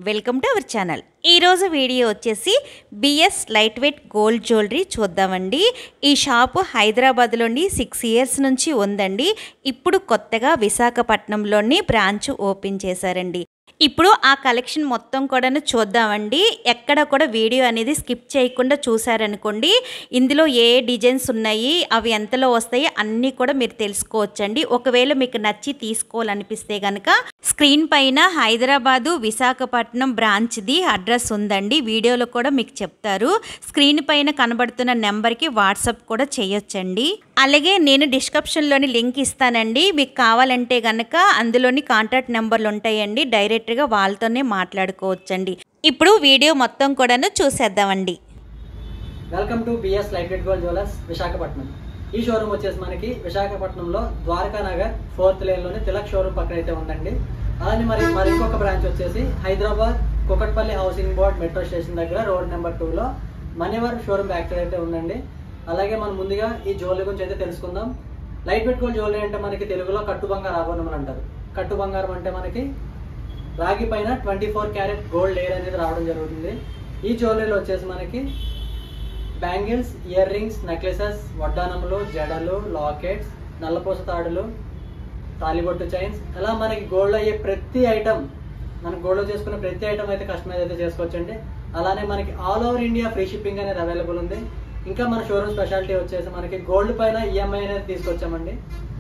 welcome to our channel ఈరోజు video వచ్చేసి BS light weight gold jewellery చూద్దామండి ఈ షాపు హైదరాబాద్లోని సిక్స్ ఇయర్స్ నుంచి ఉందండి ఇప్పుడు కొత్తగా విశాఖపట్నంలోని బ్రాంచ్ ఓపెన్ చేశారండి ఇప్పుడు ఆ కలెక్షన్ మొత్తం కూడాను చూద్దామండి ఎక్కడ కూడా వీడియో అనేది స్కిప్ చేయకుండా చూసారనుకోండి ఇందులో ఏ డిజైన్స్ ఉన్నాయి అవి ఎంతలో వస్తాయి అన్నీ కూడా మీరు తెలుసుకోవచ్చండి ఒకవేళ మీకు నచ్చి తీసుకోవాలనిపిస్తే కనుక స్క్రీన్ పైన హైదరాబాదు విశాఖపట్నం బ్రాంచ్ది అడ్రస్ ఉందండి వీడియోలో కూడా మీకు చెప్తారు స్క్రీన్ పైన కనబడుతున్న నెంబర్కి వాట్సాప్ కూడా చేయొచ్చండి అలాగే నేను డిస్క్రిప్షన్లోని లింక్ ఇస్తానండి మీకు కావాలంటే కనుక అందులోని కాంటాక్ట్ నెంబర్లు ఉంటాయండి డైరెక్ట్గా వాళ్ళతోనే మాట్లాడుకోవచ్చండి ఇప్పుడు వీడియో మొత్తం కూడాను చూసేద్దామండి welcome to BS light weight gold jewellers Visakhapatnam ఈ షోరూమ్ వచ్చేసి మనకి విశాఖపట్నంలో ద్వారకా నగర్ ఫోర్త్ లేన్ లోని తిలక్ షోరూమ్ పక్కన అయితే ఉందండి అలానే మరి మరి ఇంకొక బ్రాంచ్ వచ్చేసి Hyderabad Kukatpally housing board metro station దగ్గర రోడ్ నెంబర్ టూ లో మణివర్ షోరూమ్ బ్యాక్ సైడ్ అయితే ఉందండి అలాగే మనం ముందుగా ఈ జ్యువెలరీ గురించి అయితే తెలుసుకుందాం లైట్ వెయిట్ గోల్డ్ జ్యువెలరీ అంటే మనకి తెలుగులో కట్టు బంగారు ఆభరణం అని అంటారు కట్టు బంగారం అంటే మనకి రాగి పైన twenty four carat gold layer అనేది రావడం జరుగుతుంది ఈ జ్యువెలరీలో వచ్చేసి మనకి బ్యాంగిల్స్ ఇయర్ రింగ్స్ నెక్లెసెస్ వడ్డానములు జడలు లాకెట్స్ నల్లపూస తాడులు తాలిబొట్టు చైన్స్ అలా మనకి గోల్డ్ అయ్యే ప్రతి ఐటమ్ మన గోల్డ్ చేసుకున్న ప్రతి ఐటమ్ అయితే కస్టమైజ్ అయితే చేసుకోవచ్చండి అలానే మనకి all over India free shipping అనేది అవైలబుల్ ఉంది ఇంకా మన షోరూమ్ స్పెషాలిటీ వచ్చేసి మనకి గోల్డ్ పైన ఈఎంఐ అనేది తీసుకొచ్చామండి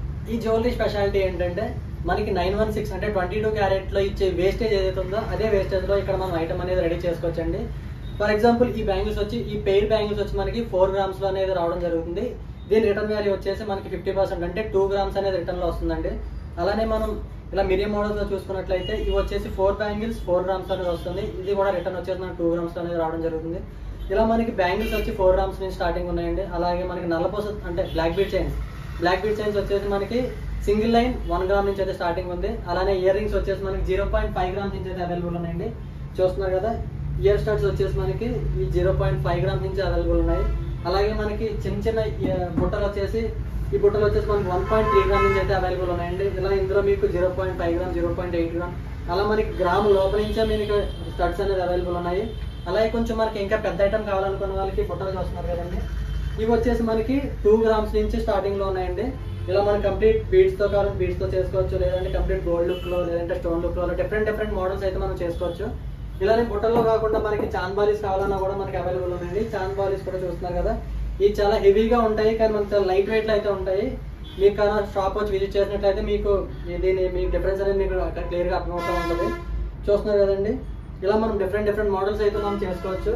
ఈ జ్యువెలరీ స్పెషాలిటీ ఏంటంటే మనకి నైన్ వన్ సిక్స్ అంటే ట్వంటీ టూ క్యారెట్ లో ఇచ్చే వేస్టేజ్ ఏదైతే ఉందో అదే వేస్టేజ్ లో ఇక్కడ మనం ఐటమ్ అనేది రెడీ చేసుకోవచ్చండి ఫర్ ఎగ్జాంపుల్ ఈ బ్యాంగిల్స్ వచ్చి ఈ పెయిర్ బ్యాంగిల్స్ వచ్చి మనకి ఫోర్ గ్రామ్స్ లో అనేది రావడం జరుగుతుంది దీని రిటర్న్ వాల్యూ వచ్చేసి మనకి ఫిఫ్టీ పర్సెంట్ అంటే టూ గ్రామ్స్ అనేది రిటర్న్ లో వస్తుందండి అలానే మనం ఇలా మిరియం మోడల్స్ లో చూసుకున్నట్లయితే ఇవి వచ్చేసి ఫోర్ బ్యాంగిల్స్ ఫోర్ గ్రామ్స్ అనేది వస్తుంది ఇది కూడా రిటర్న్ వచ్చేసి మనకి టూ గ్రామ్స్ అనేది రావడం జరుగుతుంది ఇలా మనకి బ్యాంగిల్స్ వచ్చి ఫోర్ గ్రామ్స్ నుంచి స్టార్టింగ్ ఉన్నాయండి అలాగే మనకి నల్లపూస అంటే black bead chains black bead chains వచ్చేసి మనకి సింగిల్ లైన్ వన్ గ్రామ్ నుంచి అయితే స్టార్టింగ్ ఉంది అలానే ఇయర్ రింగ్స్ వచ్చేసి మనకి జీరో పాయింట్ ఫైవ్ గ్రామ్స్ నుంచి అయితే అవైలబుల్ ఉన్నాయండి చూస్తున్నారు కదా ఇయర్ స్టార్ట్స్ వచ్చేసి మనకి ఈ జీరో పాయింట్ ఫైవ్ గ్రామ్స్ నుంచి అవైలబుల్ ఉన్నాయి అలాగే మనకి చిన్న చిన్న ఇయ- బుట్టలు వచ్చేసి ఈ బుట్టలు వచ్చేసి మనకి వన్ పాయింట్ త్రీ గ్రామ్ నుంచి అయితే అవైలబుల్ ఉన్నాయండి ఇలా ఇందులో మీకు zero point five gram zero point eight gram అలా మనకి గ్రామ్ లోపల నుంచే మీకు స్టడ్స్ అనేది అవైలబుల్ ఉన్నాయి అలాగే కొంచెం మనకి ఇంకా పెద్ద ఐటమ్ కావాలనుకున్న వాళ్ళకి బుట్టలు చూస్తున్నారు కదండి ఇవి వచ్చేసి మనకి టూ గ్రామ్స్ నుంచి స్టార్టింగ్ లో ఉన్నాయండి ఇలా మనం కంప్లీట్ బీడ్స్ తో కావాలంటే బీడ్స్ తో చేసుకోవచ్చు లేదంటే కంప్లీట్ గోల్డ్ లుక్ లో లేదంటే స్టోన్ లుక్ లో డిఫరెంట్ డిఫరెంట్ మోడల్స్ అయితే మనం చేసుకోవచ్చు ఇలానే బుట్టల్లో కాకుండా మనకి చాంద్ బాలీస్ కావాలన్నా కూడా మనకి అవైలబుల్ ఉన్నాయండి చాంద్ బాలీస్ కూడా చూస్తున్నారు కదా ఇవి చాలా హెవీగా ఉంటాయి కానీ మనకి చాలా లైట్ వెయిట్ లో అయితే ఉంటాయి మీకు కానీ షాప్ వచ్చి విజిట్ చేసినట్లయితే మీకు ఈ- దీని మీకు డిఫరెన్స్ అనేది మీకు అక్కడ క్లియర్ గా అర్థమవుతూ ఉంటుంది చూస్తున్నారు కదండి ఇలా మనం డిఫరెంట్ డిఫరెంట్ మోడల్స్ అయితే మనం చేసుకోవచ్చు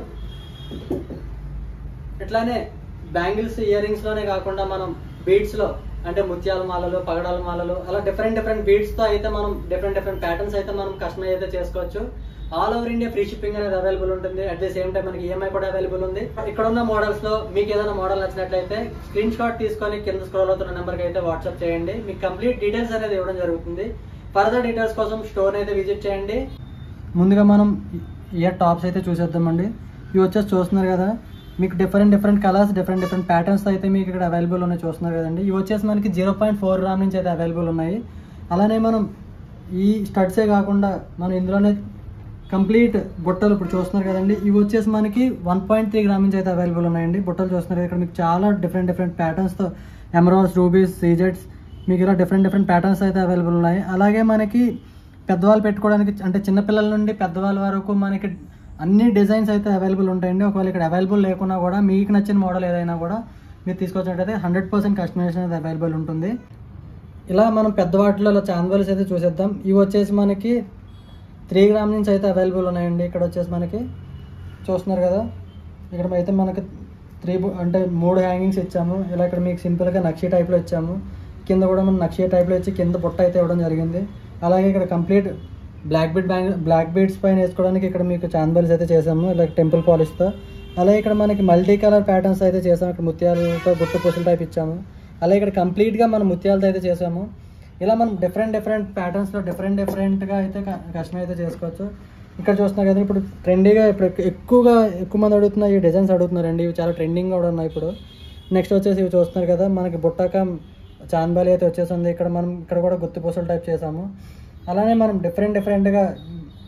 ఇట్లానే బ్యాంగిల్స్ ఇయర్ రింగ్స్ లోనే కాకుండా మనం బీడ్స్ లో అంటే ముత్యాల మాలలు పగడాల మాలలు అలా డిఫరెంట్ డిఫరెంట్ బీడ్స్ తో అయితే మనం డిఫరెంట్ డిఫరెంట్ ప్యాటర్న్స్ అయితే మనం కస్టమైజ్ అయితే చేసుకోవచ్చు all over India free shipping అనేది అవైలబుల్ ఉంటుంది అట్ ది సేమ్ టైం మనకి ఈఎంఐ కూడా అవైలబుల్ ఉంది ఇక్కడ ఉన్న మోడల్స్ లో మీకు ఏదైనా మోడల్ నచ్చినట్లయితే స్క్రీన్ షాట్ తీసుకొని కింద స్క్రోల్ అవుతున్న నెంబర్ కి అయితే వాట్సాప్ చేయండి మీకు కంప్లీట్ డీటెయిల్స్ అనేది ఇవ్వడం జరుగుతుంది ఫర్దర్ డీటెయిల్స్ కోసం స్టోర్ అయితే విజిట్ చేయండి ముందుగా మనం ఇయర్ టాప్స్ అయితే చూసేద్దామండి ఇవి వచ్చేసి చూస్తున్నారు కదా మీకు different different colours different different patterns అయితే మీకు ఇక్కడ అవైలబుల్ ఉన్నాయి చూస్తున్నారు కదండి ఇవి వచ్చేసి మనకి జీరో పాయింట్ ఫోర్ గ్రామ్ నుంచి అయితే అవైలబుల్ ఉన్నాయి అలానే మనం ఈ స్టడ్సే కాకుండా మనం ఇందులోనే కంప్లీట్ బుట్టలు ఇప్పుడు చూస్తున్నారు కదండి ఇవి వచ్చేసి మనకి వన్ పాయింట్ త్రీ గ్రామ్ నుంచి అయితే అవైలబుల్ ఉన్నాయండి బుట్టలు చూస్తున్నారు కదా, ఇక్కడ మీకు చాలా డిఫరెంట్ డిఫరెంట్ ప్యాటర్న్స్తో ఎమరాల్స్ రూబీస్ సీజెట్స్ మీకు ఇలా డిఫరెంట్ డిఫరెంట్ ప్యాటర్న్స్ అయితే అవైలబుల్ ఉన్నాయి అలాగే మనకి పెద్దవాళ్ళు పెట్టుకోవడానికి అంటే చిన్నపిల్లల నుండి పెద్దవాళ్ళ వరకు మనకి అన్ని డిజైన్స్ అయితే అవైలబుల్ ఉంటాయండి ఒకవేళ ఇక్కడ అవైలబుల్ లేకున్నా కూడా మీకు నచ్చిన మోడల్ ఏదైనా కూడా మీరు తీసుకొచ్చినట్టయితే హండ్రెడ్ పర్సెంట్ కస్టమైజేషన్ అయితే అవైలబుల్ ఉంటుంది ఇలా మనం పెద్ద వాటిలో చాందోల్స్ అయితే చూసేద్దాం ఇవి వచ్చేసి మనకి త్రీ గ్రామ్ నుంచి అయితే అవైలబుల్ ఉన్నాయండి ఇక్కడ వచ్చేసి మనకి చూస్తున్నారు కదా ఇక్కడ అయితే మనకి త్రీ అంటే మూడు హ్యాంగింగ్స్ ఇచ్చాము ఇలా ఇక్కడ మీకు సింపుల్గా నక్షి టైప్లో ఇచ్చాము కింద కూడా మనం నక్షి టైప్లో ఇచ్చి కింద బుట్ట అయితే ఇవ్వడం జరిగింది అలాగే ఇక్కడ complete black bead bangle black beads పైన వేసుకోవడానికి ఇక్కడ మీకు చాందబల్స్ అయితే చేసాము ఇలా టెంపుల్ పాలిష్తో అలాగే ఇక్కడ మనకి మల్టీ కలర్ ప్యాటర్న్స్ అయితే చేసాము ఇక్కడ ముత్యాలతో గుట్టు పూసల టైప్ ఇచ్చాము అలాగే ఇక్కడ కంప్లీట్గా మనం ముత్యాలతో అయితే చేసాము ఇలా మనం డిఫరెంట్ డిఫరెంట్ ప్యాటర్న్స్లో డిఫరెంట్ డిఫరెంట్గా అయితే కస్టమైజ్ అయితే చేసుకోవచ్చు ఇక్కడ చూస్తున్నారు కదా ఇప్పుడు ట్రెండీగా ఇప్పుడు ఎక్కు- ఎక్కువగా ఎక్కువ మంది అడుగుతున్న ఈ డిజైన్స్ అడుగుతున్నారండి ఇవి చాలా ట్రెండింగ్ కూడా ఉన్నాయి ఇప్పుడు నెక్స్ట్ వచ్చేసి ఇవి చూస్తున్నారు కదా మనకి బుట్టాక చాందబాలి అయితే వచ్చేసింది ఇక్కడ మనం ఇక్కడ కూడా గుత్తి పూసలు టైప్ చేసాము అలానే మనం డిఫరెంట్ డిఫరెంట్గా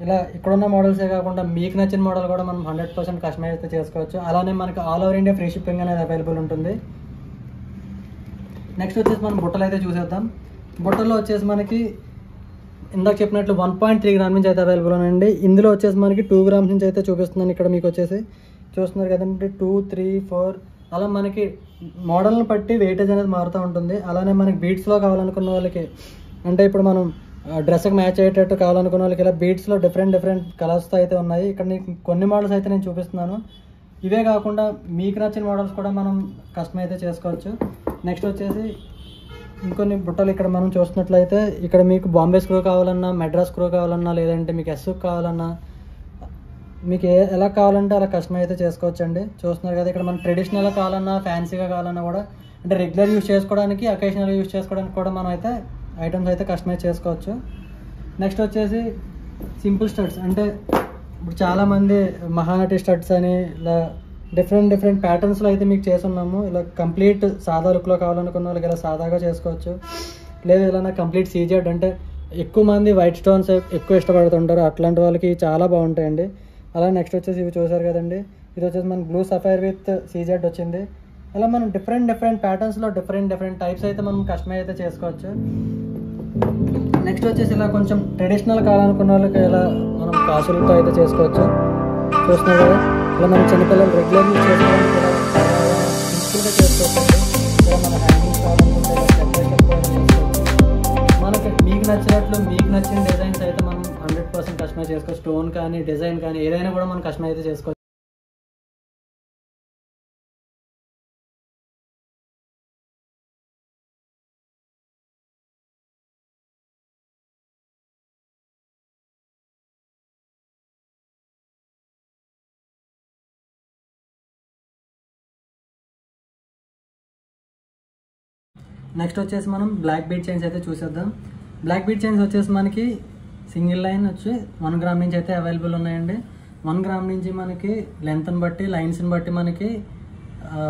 ఇలా ఇక్కడున్న మోడల్సే కాకుండా మీకు నచ్చిన మోడల్ కూడా మనం హండ్రెడ్ పర్సెంట్ కస్టమైజ్ అయితే చేసుకోవచ్చు అలానే మనకి all over India free shipping అనేది అవైలబుల్ ఉంటుంది నెక్స్ట్ వచ్చేసి మనం బుట్టలు అయితే చూసేద్దాం బుట్టల్లో వచ్చేసి మనకి ఇందాక చెప్పినట్లు వన్ పాయింట్ త్రీ గ్రామ్ నుంచి అయితే అవైలబుల్ ఉన్నాయండి ఇందులో వచ్చేసి మనకి టూ గ్రామ్స్ నుంచి అయితే చూపిస్తున్నాను ఇక్కడ మీకు వచ్చేసి చూస్తున్నారు కదండి టూ త్రీ ఫోర్ అలా మనకి మోడల్ని బట్టి వెయిటేజ్ అనేది మారుతూ ఉంటుంది అలానే మనకి బీట్స్లో కావాలనుకున్న వాళ్ళకి అంటే ఇప్పుడు మనం డ్రెస్కి మ్యాచ్ అయ్యేటట్టు కావాలనుకున్న వాళ్ళకి ఇలా బీట్స్లో డిఫరెంట్ డిఫరెంట్ కలర్స్తో అయితే ఉన్నాయి ఇక్కడ నీకు కొన్ని మోడల్స్ అయితే నేను చూపిస్తున్నాను ఇవే కాకుండా మీకు నచ్చిన మోడల్స్ కూడా మనం కస్టమ్ అయితే చేసుకోవచ్చు నెక్స్ట్ వచ్చేసి ఇంకొన్ని బుట్టలు ఇక్కడ మనం చూస్తున్నట్లయితే ఇక్కడ మీకు బాంబే స్క్రూ కావాలన్నా మెడ్రాస్ స్క్రూ కావాలన్నా లేదంటే మీకు ఎస్ కావాలన్నా మీకు ఏ ఎలా కావాలంటే అలా కస్టమ్ అయితే చేసుకోవచ్చు అండి చూస్తున్నారు కదా ఇక్కడ మనం ట్రెడిషనల్గా కావాలన్నా ఫ్యాన్సీగా కావాలన్నా కూడా అంటే రెగ్యులర్ యూస్ చేసుకోవడానికి అకేషనల్గా యూస్ చేసుకోవడానికి కూడా మనం అయితే ఐటమ్స్ అయితే కస్టమైజ్ చేసుకోవచ్చు నెక్స్ట్ వచ్చేసి సింపుల్ స్టడ్స్ అంటే ఇప్పుడు చాలామంది మహానటి స్టడ్స్ అని ఇలా డిఫరెంట్ డిఫరెంట్ ప్యాటర్న్స్లో అయితే మీకు చేసున్నాము ఇలా కంప్లీట్ సాదా లుక్లో కావాలనుకున్న వాళ్ళకి ఇలా సాదాగా చేసుకోవచ్చు లేదు ఇలా కంప్లీట్ సీజెడ్ అంటే ఎక్కువ మంది వైట్ స్టోన్స్ ఎక్కువ ఇష్టపడుతుంటారు అట్లాంటి వాళ్ళకి చాలా బాగుంటాయండి అలా నెక్స్ట్ వచ్చేసి ఇవి చూసారు కదండి ఇది వచ్చేసి మన బ్లూ సఫైర్ విత్ సీజెడ్ వచ్చింది ఇలా మనం డిఫరెంట్ డిఫరెంట్ ప్యాటర్న్స్లో డిఫరెంట్ డిఫరెంట్ టైప్స్ అయితే మనం కస్టమైజ్ అయితే చేసుకోవచ్చు నెక్స్ట్ వచ్చేసి ఇలా కొంచెం ట్రెడిషనల్ కావాలనుకున్న వాళ్ళకి ఇలా మనం కాసులతో అయితే చేసుకోవచ్చు చూస్తున్నారు కదా ఇలా మన చిన్నపిల్లలు రెగ్యులర్ యూజ్ చేసుకోవడానికి ఇలా సింపుల్గా చేసుకోవచ్చు ఇలా మన హ్యాంగింగ్స్ కావాలనుకుంటే ఇలా step by step కూడా చేసుకోవచ్చు మనకి మీకు నచ్చినట్లు మీకు నచ్చిన డిజైన్స్ అయితే మనం హండ్రెడ్ పర్సెంట్ కస్టమైజ్ చేసుకోవచ్చు స్టోన్ కానీ డిజైన్ కానీ ఏదైనా కూడా మనం కస్టమైజ్ అయితే చేసుకోవచ్చు నెక్స్ట్ వచ్చేసి మనం బ్లాక్ బీట్ చైన్స్ అయితే చూసేద్దాం బ్లాక్ బీట్ చైన్స్ వచ్చేసి మనకి సింగిల్ లైన్ వచ్చి వన్ గ్రామ్ నుంచి అయితే అవైలబుల్ ఉన్నాయండి వన్ గ్రామ్ నుంచి మనకి లెంత్ని బట్టి లైన్స్ని బట్టి మనకి ఆ,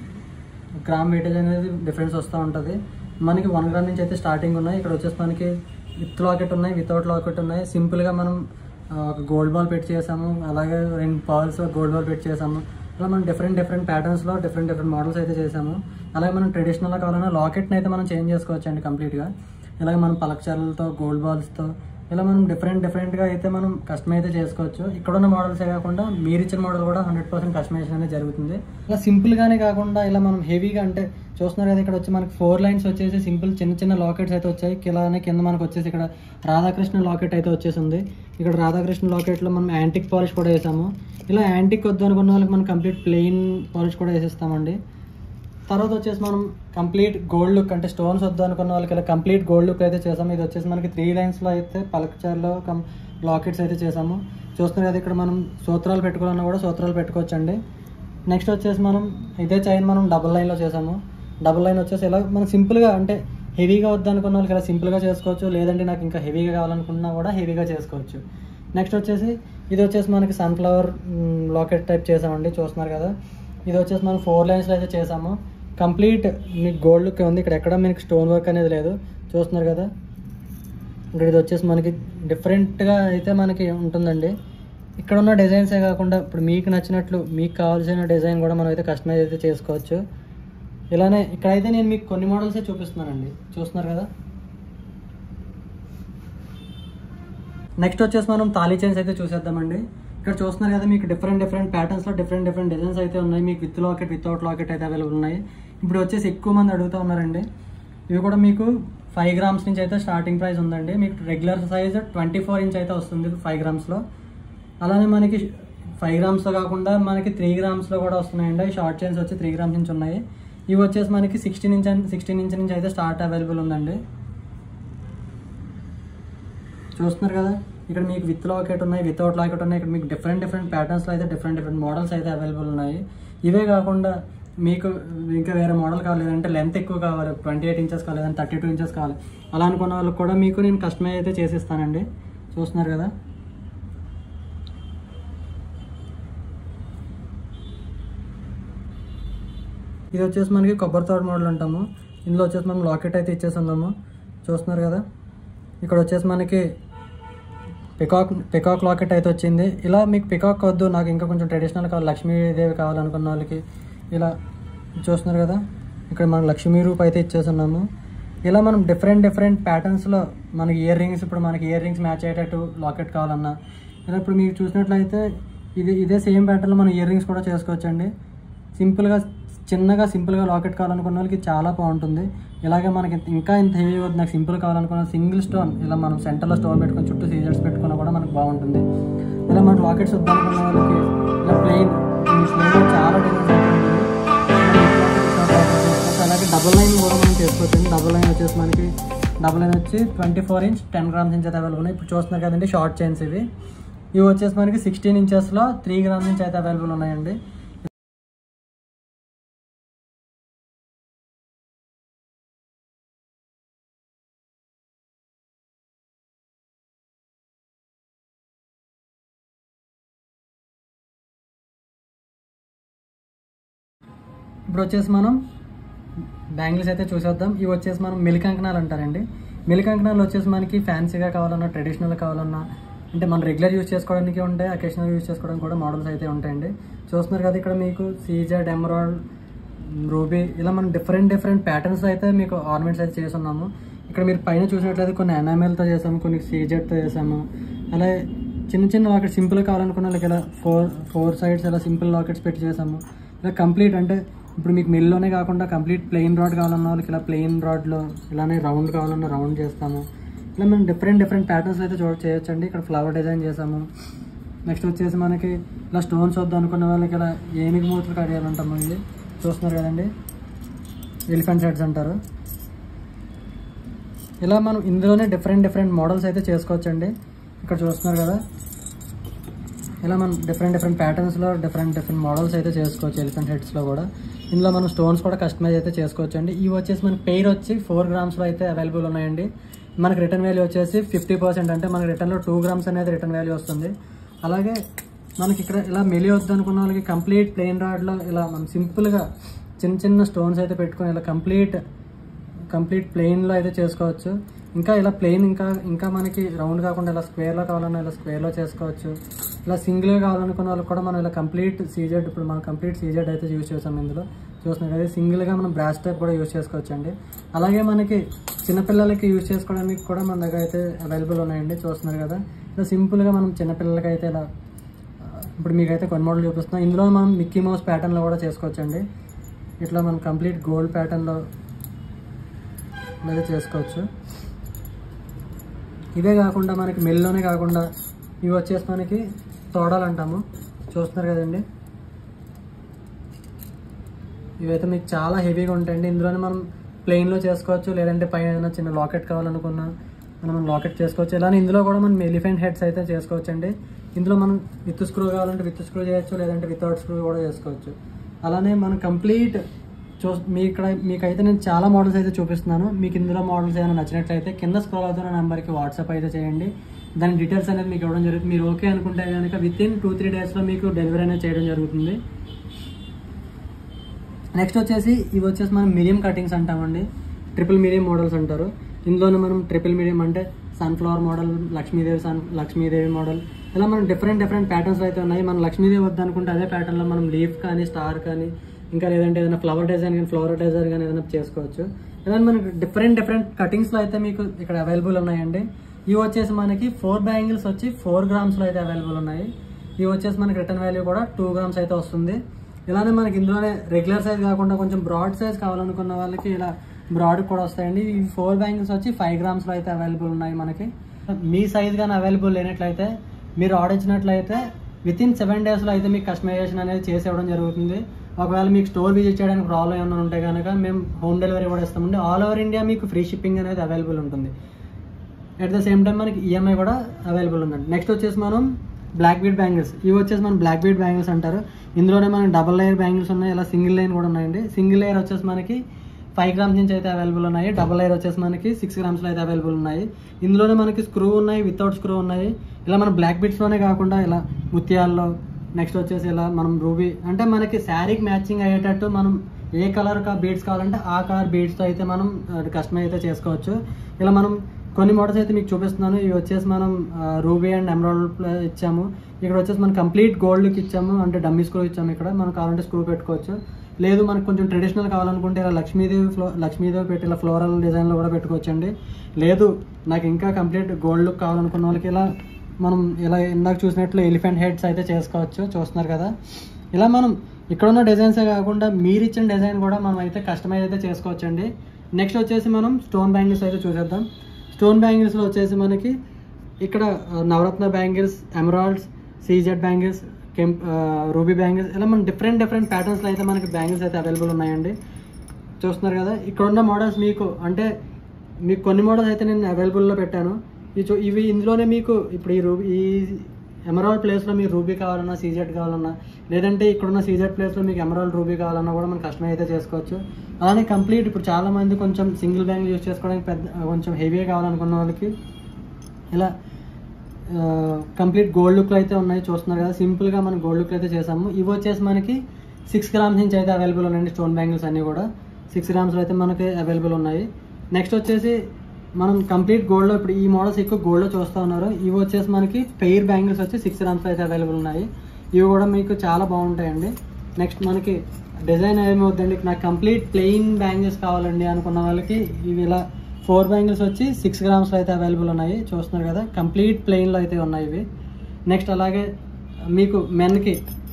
గ్రామ్ వెయిటేజ్ అనేది డిఫరెన్స్ వస్తూ ఉంటుంది మనకి వన్ గ్రామ్ నుంచి అయితే స్టార్టింగ్ ఉన్నాయి ఇక్కడ వచ్చేసి మనకి విత్ లాకెట్ ఉన్నాయి వితౌట్ లాకెట్ ఉన్నాయి సింపుల్గా మనం ఆ, ఒక గోల్డ్ బాల్ పెట్టి చేసాము అలాగే రెండు బాల్స్ గోల్డ్ బాల్ పెట్టి చేసాము అలా మనం డిఫరెంట్ డిఫరెంట్ ప్యాటర్న్స్లో డిఫరెంట్ డిఫరెంట్ మోడల్స్ అయితే చేసాము అలాగే మనం ట్రెడిషనల్గా కావాలన్నా లాకెట్ని అయితే మనం చేంజ్ చేసుకోవచ్చు అండి కంప్లీట్గా ఇలాగే మనం పలకచారులతో గోల్డ్ బాల్స్తో ఇలా మనం డిఫరెంట్ డిఫరెంట్గా అయితే మనం కస్టమైజ్ అయితే చేసుకోవచ్చు ఇక్కడ ఉన్న మోడల్సే కాకుండా మీరు ఇచ్చిన మోడల్ కూడా హండ్రెడ్ పర్సెంట్ కస్టమైజేషన్ అనేది జరుగుతుంది ఇలా సింపుల్గానే కాకుండా ఇలా మనం హెవీగా అంటే చూస్తున్నారు కదా ఇక్కడ వచ్చి మనకి ఫోర్ లైన్స్ వచ్చేసి సింపుల్ చిన్న చిన్న లాకెట్స్ అయితే వచ్చాయి ఇలానే కింద మనకు వచ్చేసి ఇక్కడ రాధాకృష్ణ లాకెట్ అయితే వచ్చేసింది ఇక్కడ రాధాకృష్ణ లాకెట్లో మనం యాంటిక్ పాలిష్ కూడా వేసాము ఇలా యాంటిక్ వద్దు అనుకున్న వాళ్ళకి మనం కంప్లీట్ ప్లెయిన్ పాలిష్ కూడా వేసేస్తామండి తర్వాత వచ్చేసి మనం కంప్లీట్ గోల్డ్ లుక్ అంటే స్టోన్స్ వద్దు అనుకున్న వాళ్ళకి ఇలా కంప్లీట్ గోల్డ్ లుక్ అయితే చేసాము ఇది వచ్చేసి మనకి త్రీ లైన్స్లో అయితే పలకచార్లో కం లాకెట్స్ అయితే చేసాము చూస్తున్నారు కదా ఇక్కడ మనం సూత్రాలు పెట్టుకోవాలన్నా కూడా సూత్రాలు పెట్టుకోవచ్చు అండి నెక్స్ట్ వచ్చేసి మనం ఇదే చైన్ మనం డబుల్ లైన్లో చేసాము డబుల్ లైన్ వచ్చేసి ఇలా మనం సింపుల్గా అంటే హెవీగా వద్దు అనుకున్న వాళ్ళకి ఇలా సింపుల్గా చేసుకోవచ్చు లేదంటే నాకు ఇంకా హెవీగా కావాలనుకున్నా కూడా హెవీగా చేసుకోవచ్చు నెక్స్ట్ వచ్చేసి ఇది వచ్చేసి మనకి సన్ఫ్లవర్ లాకెట్ టైప్ చేసామండి చూస్తున్నారు కదా ఇది వచ్చేసి మనం ఫోర్ లైన్స్లో అయితే చేసాము కంప్లీట్ మీకు గోల్డ్ లుక్ ఉంది ఇక్కడ ఎక్కడ మీకు స్టోన్ వర్క్ అనేది లేదు చూస్తున్నారు కదా ఇక్కడ ఇది వచ్చేసి మనకి డిఫరెంట్గా అయితే మనకి ఉంటుందండి ఇక్కడ ఉన్న డిజైన్సే కాకుండా ఇప్పుడు మీకు నచ్చినట్లు మీకు కావాల్సిన డిజైన్ కూడా మనం అయితే కస్టమైజ్ అయితే చేసుకోవచ్చు ఇలానే ఇక్కడైతే నేను మీకు కొన్ని మోడల్సే చూపిస్తున్నానండి చూస్తున్నారు కదా నెక్స్ట్ వచ్చేసి మనం తాళీ చైన్స్ అయితే చూసేద్దామండి ఇక్కడ చూస్తున్నారు కదా మీకు డిఫరెంట్ డిఫరెంట్ ప్యాటర్న్స్లో డిఫరెంట్ డిఫరెంట్ డిజైన్స్ అయితే ఉన్నాయి మీకు విత్ లాకెట్ వితౌట్ లాకెట్ అయితే అవైలబుల్ ఉన్నాయి ఇప్పుడు వచ్చేసి ఎక్కువ మంది అడుగుతూ ఉన్నారండి ఇవి కూడా మీకు ఫైవ్ గ్రామ్స్ నుంచి అయితే స్టార్టింగ్ ప్రైస్ ఉందండి మీకు regular size twenty four inch అయితే వస్తుంది ఫైవ్ గ్రామ్స్లో అలానే మనకి ఫైవ్ గ్రామ్స్లో కాకుండా మనకి త్రీ గ్రామ్స్లో కూడా వస్తున్నాయండి షార్ట్ చైన్స్ వచ్చి త్రీ గ్రామ్స్ నుంచి ఉన్నాయి ఇవి వచ్చేసి మనకి సిక్స్టీన్ ఇంచ్ సిక్స్టీన్ ఇంచ్ నుంచి అయితే స్టార్ట్ అవైలబుల్ ఉందండి చూస్తున్నారు కదా ఇక్కడ మీకు విత్ లాకెట్ ఉన్నాయి వితౌట్ లాకెట్ ఉన్నాయి ఇక్కడ మీకు డిఫరెంట్ డిఫరెంట్ ప్యాటర్న్స్లో అయితే డిఫరెంట్ డిఫరెంట్ మోడల్స్ అయితే అవైలబుల్ ఉన్నాయి ఇవే కాకుండా మీకు ఇంకా వేరే మోడల్ కావాలి లేదంటే లెంత్ ఎక్కువ కావాలి ట్వంటీ ఎయిట్ ఇంచెస్ కావాలి లేదంటే థర్టీ టూ ఇంచెస్ కావాలి అలా అనుకున్న వాళ్ళకి కూడా మీకు నేను కస్టమైజ్ అయితే చేసిస్తానండి చూస్తున్నారు కదా ఇది వచ్చేసి మనకి కొబ్బరి తోట మోడల్ అంటాము ఇందులో వచ్చేసి మనం లాకెట్ అయితే ఇచ్చేసి ఉన్నాము చూస్తున్నారు కదా ఇక్కడ వచ్చేసి మనకి పికాక్ పికాక్ లాకెట్ అయితే వచ్చింది ఇలా మీకు పికాక్ వద్దు నాకు ఇంకా కొంచెం ట్రెడిషనల్ కావాలి లక్ష్మీదేవి కావాలనుకున్న వాళ్ళకి ఇలా చూస్తున్నారు కదా ఇక్కడ మనం లక్ష్మీ రూప్ అయితే ఇచ్చేస్తున్నాము ఇలా మనం డిఫరెంట్ డిఫరెంట్ ప్యాటర్న్స్లో మనకి ఇయర్ రింగ్స్ ఇప్పుడు మనకి ఇయర్ రింగ్స్ మ్యాచ్ అయ్యేటట్టు లాకెట్ కావాలన్నా ఇలా ఇప్పుడు మీరు చూసినట్లయితే ఇది ఇదే సేమ్ ప్యాటర్న్లో మనం ఇయర్ రింగ్స్ కూడా చేసుకోవచ్చండి సింపుల్గా చిన్నగా సింపుల్గా లాకెట్ కావాలనుకున్న వాళ్ళకి చాలా బాగుంటుంది ఇలాగే మనకి ఇంకా ఇంత హెవీ వద్దు నాకు సింపుల్ కావాలనుకున్న సింగిల్ స్టోన్ ఇలా మనం సెంటర్లో స్టోన్ పెట్టుకొని చుట్టూ సీజర్స్ పెట్టుకున్నా కూడా మనకు బాగుంటుంది ఇలా మనకు లాకెట్స్ వద్దనుకున్న వాళ్ళకి ఇలా ప్లెయిన్ ప్లెయిన్ చాలా డిజైన్స్ అయితే ఉంటుంది అలాగే డబుల్ లైన్ కూడా మనం చేసుకోవచ్చు డబుల్ లైన్ వచ్చేసి మనకి డబుల్ లైన్ వచ్చి twenty four inch ten grams inch అయితే అవైలబుల్ ఉన్నాయి ఇప్పుడు చూస్తున్నారు కదండి షార్ట్ చైన్స్ ఇవి ఇవి వచ్చేసి మనకి సిక్స్టీన్ ఇంచెస్లో త్రీ గ్రామ్స్ నుంచి అయితే అవైలబుల్ ఉన్నాయండి ఇప్పుడు వచ్చేసి మనం బ్యాంగిల్స్ అయితే చూసేద్దాం ఇవి వచ్చేసి మనం మిల్క్ అంకణాలు అంటారండి మిల్క్ అంకణాలు వచ్చేసి మనకి ఫ్యాన్సీగా కావాలన్నా ట్రెడిషనల్ కావాలన్నా అంటే మనం రెగ్యులర్ యూజ్ చేసుకోవడానికి ఉంటాయి అకేషనల్ యూజ్ చేసుకోవడానికి కూడా మోడల్స్ అయితే ఉంటాయండి చూస్తున్నారు కదా ఇక్కడ మీకు సీజెడ్ ఎమరాల్డ్ రూబీ ఇలా మనం డిఫరెంట్ డిఫరెంట్ ప్యాటర్న్స్ అయితే మీకు ఆర్నమెంట్స్ అయితే చేస్తున్నాము ఇక్కడ మీరు పైన చూసినట్లయితే కొన్ని ఎనామెల్తో చేసాము కొన్ని సీజెడ్తో చేసాము అలా చిన్న చిన్న లాకెట్ సింపుల్ కావాలనుకున్న వాళ్ళకి ఇలా ఫోర్ ఫోర్ సైడ్స్ ఇలా సింపుల్ లాకెట్స్ పెట్టి చేసాము ఇలా కంప్లీట్ అంటే ఇప్పుడు మీకు మిల్లోనే కాకుండా కంప్లీట్ ప్లెయిన్ రాడ్ కావాలన్న వాళ్ళకి ఇలా ప్లెయిన్ రాడ్లో ఇలానే రౌండ్ కావాలన్నా రౌండ్ చేస్తాము ఇలా మనం డిఫరెంట్ డిఫరెంట్ ప్యాటర్న్స్ అయితే చూడ చేయొచ్చండి ఇక్కడ ఫ్లవర్ డిజైన్ చేసాము నెక్స్ట్ వచ్చేసి మనకి ఇలా స్టోన్స్ వద్దు అనుకున్న వాళ్ళకి ఇలా ఏనుగు మూతులు కడియాలంటాము ఇది చూస్తున్నారు కదండి ఎలిఫెంట్ సెట్స్ అంటారు ఇలా మనం ఇందులోనే డిఫరెంట్ డిఫరెంట్ మోడల్స్ అయితే చేసుకోవచ్చండి ఇక్కడ చూస్తున్నారు కదా ఇలా మనం డిఫరెంట్ డిఫరెంట్ ప్యాటర్న్స్లో డిఫరెంట్ డిఫరెంట్ మోడల్స్ అయితే చేసుకోవచ్చు ఎలిఫెంట్ హెడ్స్లో కూడా ఇందులో మనం స్టోన్స్ కూడా కస్టమైజ్ అయితే చేసుకోవచ్చు అండి ఇవి వచ్చేసి మనకి పెయిర్ వచ్చి ఫోర్ గ్రామ్స్లో అయితే అవైలబుల్ ఉన్నాయండి మనకి రిటర్న్ వాల్యూ వచ్చేసి ఫిఫ్టీ పర్సెంట్ అంటే మనకి రిటర్న్లో టూ గ్రామ్స్ అనేది రిటర్న్ వాల్యూ వస్తుంది అలాగే మనకి ఇక్కడ ఇలా మెలి వద్దు అనుకున్న వాళ్ళకి కంప్లీట్ ప్లెయిన్ రాడ్లో ఇలా మనం సింపుల్గా చిన్న చిన్న స్టోన్స్ అయితే పెట్టుకొని ఇలా కంప్లీట్ కంప్లీట్ ప్లెయిన్లో అయితే చేసుకోవచ్చు ఇంకా ఇలా ప్లెయిన్ ఇంకా ఇంకా మనకి రౌండ్ కాకుండా ఇలా స్క్వేర్లో కావాలన్నా ఇలా స్క్వేర్లో చేసుకోవచ్చు ఇలా సింగిల్గా కావాలనుకున్న వాళ్ళకి కూడా మనం ఇలా కంప్లీట్ సీజెడ్ ఇప్పుడు మనం కంప్లీట్ సీజెడ్ అయితే యూజ్ చేసాం ఇందులో చూస్తున్నాం కదా సింగిల్గా మనం బ్రాస్ టైప్ కూడా యూజ్ చేసుకోవచ్చు అండి అలాగే మనకి చిన్నపిల్లలకి యూజ్ చేసుకోవడానికి కూడా మన దగ్గర అయితే అవైలబుల్ ఉన్నాయండి చూస్తున్నారు కదా ఇలా సింపుల్గా మనం చిన్నపిల్లలకి అయితే ఇలా ఇప్పుడు మీకైతే కొన్ని మోడల్ చూపిస్తున్నాం ఇందులో మనం మిక్కీ మౌస్ ప్యాటర్న్లో కూడా చేసుకోవచ్చు అండి ఇట్లా మనం కంప్లీట్ గోల్డ్ ప్యాటర్న్లో ఇలాగే చేసుకోవచ్చు ఇవే కాకుండా మనకి మెల్లోనే కాకుండా ఇవి వచ్చేసి మనకి తోడాలు అంటాము చూస్తున్నారు కదండి ఇవైతే మీకు చాలా హెవీగా ఉంటాయండి ఇందులోనే మనం ప్లెయిన్లో చేసుకోవచ్చు లేదంటే పైన ఏదైనా చిన్న లాకెట్ కావాలనుకున్నా మనం లాకెట్ చేసుకోవచ్చు ఇలానే ఇందులో కూడా మనం ఎలిఫెంట్ హెడ్స్ అయితే చేసుకోవచ్చు అండి ఇందులో మనం విత్ స్క్రూ కావాలంటే విత్ స్క్రూ చేయొచ్చు లేదంటే వితౌట్ స్క్రూ కూడా చేసుకోవచ్చు అలానే మనం కంప్లీట్ చూ మీ ఇక్కడ మీకైతే నేను చాలా మోడల్స్ అయితే చూపిస్తున్నాను మీకు ఇందులో మోడల్స్ ఏమైనా నచ్చినట్లయితే కింద స్క్రోల్ అవుతున్న నెంబర్కి వాట్సాప్ అయితే చేయండి దాని డీటెయిల్స్ అనేది మీకు ఇవ్వడం జరుగుతుంది మీరు ఓకే అనుకుంటే కనుక విత్ ఇన్ టూ త్రీ డేస్లో మీకు డెలివరీ అనేది చేయడం జరుగుతుంది నెక్స్ట్ వచ్చేసి ఇవి వచ్చేసి మనం మీడియం కటింగ్స్ అంటామండి ట్రిపుల్ మీడియం మోడల్స్ అంటారు ఇందులోనే మనం ట్రిపుల్ మీడియం అంటే sunflower model Lakshmidevi sun Lakshmidevi model ఇలా మనం డిఫరెంట్ డిఫరెంట్ ప్యాటర్న్స్ అయితే ఉన్నాయి మనం లక్ష్మీదేవి వద్దనుకుంటే అదే ప్యాటర్న్లో మనం లీఫ్ కానీ స్టార్ కానీ ఇంకా లేదంటే ఏదైనా ఫ్లవర్ డిజైన్ కానీ ఫ్లవర్ డిజైన్ కానీ ఏదైనా చేసుకోవచ్చు ఇలా మనకి డిఫరెంట్ డిఫరెంట్ కటింగ్స్లో అయితే మీకు ఇక్కడ అవైలబుల్ ఉన్నాయండి ఇవి వచ్చేసి మనకి ఫోర్ బ్యాంగిల్స్ వచ్చి ఫోర్ గ్రామ్స్లో అయితే అవైలబుల్ ఉన్నాయి ఇవి వచ్చేసి మనకి రిటర్న్ వాల్యూ కూడా టూ గ్రామ్స్ అయితే వస్తుంది ఇలానే మనకి ఇందులోనే రెగ్యులర్ సైజ్ కాకుండా కొంచెం బ్రాడ్ సైజ్ కావాలనుకున్న వాళ్ళకి ఇలా బ్రాడ్ కూడా వస్తాయండి ఈ ఫోర్ బ్యాంగిల్స్ వచ్చి ఫైవ్ గ్రామ్స్లో అయితే అవైలబుల్ ఉన్నాయి మనకి మీ సైజ్ కానీ అవైలబుల్ లేనట్లయితే మీరు ఆర్డర్ ఇచ్చినట్లయితే విత్ ఇన్ సెవెన్ డేస్లో అయితే మీకు కస్టమైజేషన్ అనేది చేసి ఇవ్వడం జరుగుతుంది ఒకవేళ మీకు స్టోర్ విజిట్ చేయడానికి ప్రాబ్లం ఏమైనా ఉంటే కనుక మేము హోమ్ డెలివరీ కూడా ఇస్తామండి ఆల్ ఓవర్ ఇండియా మీకు ఫ్రీ షిప్పింగ్ అనేది అవైలబుల్ ఉంటుంది అట్ ద సేమ్ టైం మనకి ఈఎంఐ కూడా అవైలబుల్ ఉందండి నెక్స్ట్ వచ్చేసి మనం బ్లాక్ బీడ్ బ్యాంగిల్స్ ఇవి వచ్చేసి మనం బ్లాక్ బీడ్ బ్యాంగిల్స్ అంటారు ఇందులోనే మనకి డబల్ లేయర్ బ్యాంగిల్స్ ఉన్నాయి ఇలా సింగిల్ లైన్ కూడా ఉన్నాయండి సింగిల్ లేయర్ వచ్చేసి మనకి ఫైవ్ గ్రామ్స్ నుంచి అయితే అవైలబుల్ ఉన్నాయి డబల్ లేయర్ వచ్చేసి మనకి సిక్స్ గ్రామ్స్లో అయితే అవైలబుల్ ఉన్నాయి ఇందులోనే మనకి స్క్రూ ఉన్నాయి వితౌట్ స్క్రూ ఉన్నాయి ఇలా మన బ్లాక్ బీడ్స్లోనే కాకుండా ఇలా ముత్యాల్లో నెక్స్ట్ వచ్చేసి ఇలా మనం రూబీ అంటే మనకి శారీకి మ్యాచింగ్ అయ్యేటట్టు మనం ఏ కలర్ బీడ్స్ కావాలంటే ఆ కలర్ బీడ్స్తో అయితే మనం కస్టమైజ్ అయితే చేసుకోవచ్చు ఇలా మనం కొన్ని మోడల్స్ అయితే మీకు చూపిస్తున్నాను ఇవి వచ్చేసి మనం రూబీ అండ్ ఎమరాల్డ్ ఇచ్చాము ఇక్కడ వచ్చేసి మనం కంప్లీట్ గోల్డ్కి ఇచ్చాము అంటే డమ్మీ స్క్రూ ఇచ్చాము ఇక్కడ మనం కావాలంటే స్క్రూ పెట్టుకోవచ్చు లేదు మనకు కొంచెం ట్రెడిషనల్ కావాలనుకుంటే ఇలా లక్ష్మీదేవి ఫ్లో లక్ష్మీదేవి పెట్టి ఇలా ఫ్లోరల్ డిజైన్లో కూడా పెట్టుకోవచ్చండి లేదు నాకు ఇంకా కంప్లీట్ గోల్డ్ లుక్ కావాలనుకున్న వాళ్ళకి ఇలా మనం ఇలా ఇందాక చూసినట్లు ఎలిఫెంట్ హెడ్స్ అయితే చేసుకోవచ్చు చూస్తున్నారు కదా ఇలా మనం ఇక్కడ ఉన్న డిజైన్సే కాకుండా మీరు ఇచ్చిన డిజైన్ కూడా మనం అయితే కస్టమైజ్ అయితే చేసుకోవచ్చండి నెక్స్ట్ వచ్చేసి మనం స్టోన్ బ్యాంగిల్స్ అయితే చూసేద్దాం స్టోన్ బ్యాంగిల్స్లో వచ్చేసి మనకి ఇక్కడ ఆ, Navaratna bangles emeralds CZ bangles kemp ruby bangles ఇలా మన డిఫరెంట్ డిఫరెంట్ ప్యాటర్న్స్లో అయితే మనకి బ్యాంగిల్స్ అయితే అవైలబుల్ ఉన్నాయండి చూస్తున్నారు కదా ఇక్కడ ఉన్న మోడల్స్ మీకు అంటే మీకు కొన్ని మోడల్స్ అయితే నేను అవైలబుల్లో పెట్టాను ఈ చూ- ఇవి ఇందులోనే మీకు ఇప్పుడు ఈ రూబీ ఈ ఎమరాల్డ్ ప్లేస్లో మీకు రూబీ కావాలన్నా సీజెడ్ కావాలన్నా లేదంటే ఇక్కడున్న సీజెడ్ ప్లేస్లో మీకు ఎమరాల్డ్ రూబీ కావాలన్నా కూడా మనం కస్టమైజ్ అయితే చేసుకోవచ్చు అలానే కంప్లీట్ ఇప్పుడు చాలా మంది కొంచెం సింగిల్ బ్యాంక్ యూస్ చేసుకోవడానికి పెద్ద కొంచెం హెవీగా కావాలనుకున్న వాళ్ళకి ఇలా కంప్లీట్ గోల్డ్ లుక్లో అయితే ఉన్నాయి చూస్తున్నారు కదా సింపుల్గా మనం గోల్డ్ లుక్లో అయితే చేసాము ఇవి వచ్చేసి మనకి సిక్స్ గ్రామ్స్ నుంచి అయితే అవైలబుల్ ఉన్నాయండి స్టోన్ బ్యాంగిల్స్ అన్నీ కూడా సిక్స్ గ్రామ్స్లో అయితే మనకి అవైలబుల్ ఉన్నాయి నెక్స్ట్ వచ్చేసి మనం కంప్లీట్ గోల్డ్లో ఇప్పుడు ఈ మోడల్స్ ఎక్కువ గోల్డ్లో చూస్తూ ఉన్నారు ఇవి వచ్చేసి మనకి పెయిర్ బ్యాంగిల్స్ వచ్చి సిక్స్ గ్రామ్స్లో అయితే అవైలబుల్ ఉన్నాయి ఇవి కూడా మీకు చాలా బాగుంటాయండి నెక్స్ట్ మనకి డిజైన్ ఏమవుతుందండి నాకు కంప్లీట్ ప్లెయిన్ బ్యాంగిల్స్ కావాలండి అనుకున్న వాళ్ళకి ఇవి ఇలా ఫోర్ బ్యాంగిల్స్ వచ్చి సిక్స్ గ్రామ్స్లో అయితే అవైలబుల్ ఉన్నాయి చూస్తున్నారు కదా కంప్లీట్ ప్లెయిన్లో అయితే ఉన్నాయి ఇవి నెక్స్ట్ అలాగే మీకు మెన్కి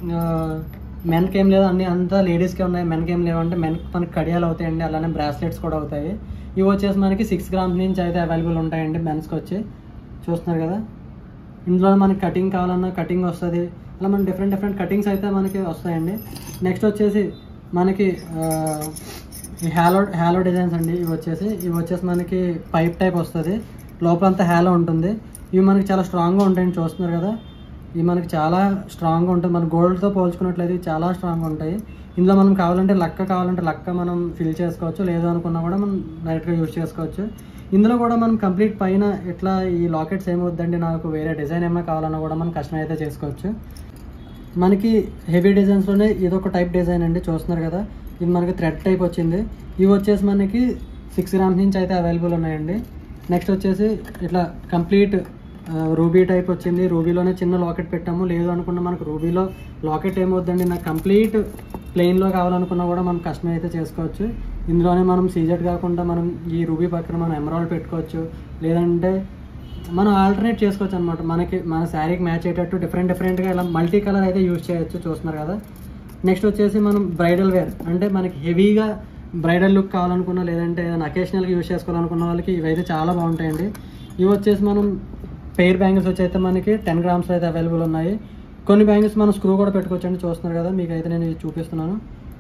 మెన్కి ఏం లేదు అన్ని అంతా లేడీస్కి ఉన్నాయి మెన్కి ఏం లేవంటే మెన్కి మనకి కడియాలు అవుతాయండి అలానే బ్రాస్లెట్స్ కూడా అవుతాయి ఇవి వచ్చేసి మనకి సిక్స్ గ్రామ్స్ నుంచి అయితే అవైలబుల్ ఉంటాయండి మెన్స్కి వచ్చి చూస్తున్నారు కదా ఇందులో మనకి కటింగ్ కావాలన్నా కటింగ్ వస్తుంది అలా మన డిఫరెంట్ డిఫరెంట్ కటింగ్స్ అయితే మనకి వస్తాయండి నెక్స్ట్ వచ్చేసి మనకి ఆ, ఈ హ్యాలో హ్యాలో డిజైన్స్ అండి ఇవి వచ్చేసి ఇవి వచ్చేసి మనకి పైప్ టైప్ వస్తుంది లోపలంతా హ్యాలో ఉంటుంది ఇవి మనకి చాలా స్ట్రాంగ్గా ఉంటాయండి చూస్తున్నారు కదా ఇవి మనకి చాలా స్ట్రాంగ్గా ఉంటుంది మన గోల్డ్తో పోల్చుకున్నట్లయితే ఇవి చాలా స్ట్రాంగ్గా ఉంటాయి ఇందులో మనం కావాలంటే లక్క కావాలంటే లక్క మనం ఫిల్ చేసుకోవచ్చు లేదు అనుకున్నా కూడా మనం డైరెక్ట్గా యూజ్ చేసుకోవచ్చు ఇందులో కూడా మనం కంప్లీట్ పైన ఇట్లా ఈ లాకెట్స్ ఏమవుద్దండి నాకు వేరే డిజైన్ ఏమైనా కావాలన్నా కూడా మనం కస్టమైజ్ అయితే చేసుకోవచ్చు మనకి హెవీ డిజైన్స్లోనే ఇది ఒక టైప్ డిజైన్ అండి చూస్తున్నారు కదా ఇది మనకి థ్రెడ్ టైప్ వచ్చింది ఇవి వచ్చేసి మనకి సిక్స్ గ్రామ్స్ నుంచి అయితే అవైలబుల్ ఉన్నాయండి నెక్స్ట్ వచ్చేసి ఇట్లా కంప్లీట్ రూబీ టైప్ వచ్చింది రూబీలోనే చిన్న లాకెట్ పెట్టాము లేదు అనుకున్న మనకు రూబీలో లాకెట్ ఏమవుద్దండి నాకు కంప్లీట్ ప్లెయిన్లో కావాలనుకున్నా కూడా మనం కస్టమైజ్ అయితే చేసుకోవచ్చు ఇందులోనే మనం సీజెట్ కాకుండా మనం ఈ రూబీ పక్కన మనం ఎమరాల్డ్ పెట్టుకోవచ్చు లేదంటే మనం ఆల్టర్నేట్ చేసుకోవచ్చు అనమాట మనకి మన శారీకి మ్యాచ్ అయ్యేటట్టు డిఫరెంట్ డిఫరెంట్గా ఇలా మల్టీ కలర్ అయితే యూజ్ చేయొచ్చు చూస్తున్నారు కదా నెక్స్ట్ వచ్చేసి మనం బ్రైడల్ వేర్ అంటే మనకి హెవీగా బ్రైడల్ లుక్ కావాలనుకున్నా లేదంటే ఏదైనా అకేషనల్గా యూజ్ చేసుకోవాలనుకున్న వాళ్ళకి ఇవైతే చాలా బాగుంటాయండి ఇవి వచ్చేసి మనం పెయిర్ బ్యాంగిల్స్ వచ్చి అయితే మనకి టెన్ గ్రామ్స్ అయితే అవైలబుల్ ఉన్నాయి కొన్ని బ్యాంగిల్స్ మనం స్క్రూ కూడా పెట్టుకోవచ్చు అండి చూస్తున్నారు కదా మీకు అయితే నేను ఇది చూపిస్తున్నాను